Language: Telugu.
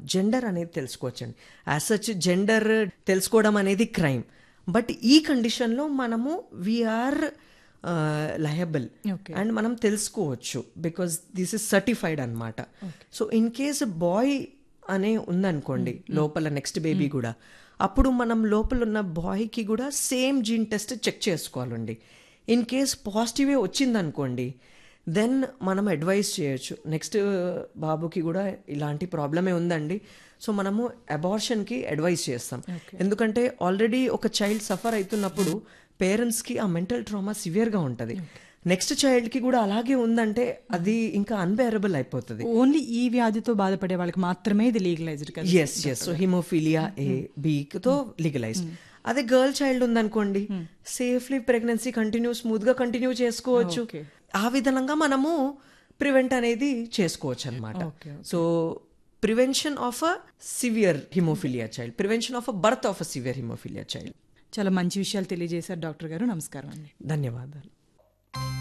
జెండర్ అనేది తెలుసుకోవచ్చండి యాజ్ సచ్ జెండర్ తెలుసుకోవడం అనేది క్రైమ్ బట్ ఈ కండిషన్లో మనము వీఆర్ లయబుల్ Okay. అండ్ మనం తెలుసుకోవచ్చు బికాస్ దిస్ ఇస్ సర్టిఫైడ్ అనమాట సో ఇన్ కేస్ బాయ్ అనే ఉందనుకోండి లోపల నెక్స్ట్ బేబీ కూడా అప్పుడు మనం లోపల ఉన్న బాయ్కి కూడా సేమ్ జీన్ టెస్ట్ చెక్ చేసుకోవాలండి ఇన్ కేస్ పాజిటివే వచ్చిందనుకోండి దెన్ మనం అడ్వైస్ చేయొచ్చు నెక్స్ట్ బాబుకి కూడా ఇలాంటి ప్రాబ్లమే ఉందండి సో మనము అబార్షన్కి అడ్వైస్ చేస్తాం ఎందుకంటే ఆల్రెడీ ఒక చైల్డ్ సఫర్ అవుతున్నప్పుడు పేరెంట్స్కి ఆ మెంటల్ ట్రామా సివియర్గా ఉంటుంది నెక్స్ట్ చైల్డ్కి కూడా అలాగే ఉందంటే అది ఇంకా అన్బేరబుల్ అయిపోతుంది ఓన్లీ ఈ వ్యాధితో బాధపడే వాళ్ళకి మాత్రమే ఇది లీగలైజ్డ్ కదా yes yes so haemophilia A తో లీగలైజ్ అదే గర్ల్ చైల్డ్ ఉందనుకోండి సేఫ్లీ ప్రెగ్నెన్సీ కంటిన్యూ స్మూత్ గా కంటిన్యూ చేసుకోవచ్చు Okay. ఆ విధంగా మనము ప్రివెంట్ అనేది చేసుకోవచ్చు అనమాట Okay, so prevention of a severe haemophilia child prevention of a birth of a severe haemophilia child చాలా మంచి విషయాలు తెలియజేశారు డాక్టర్ గారు నమస్కారం అండి ధన్యవాదాలు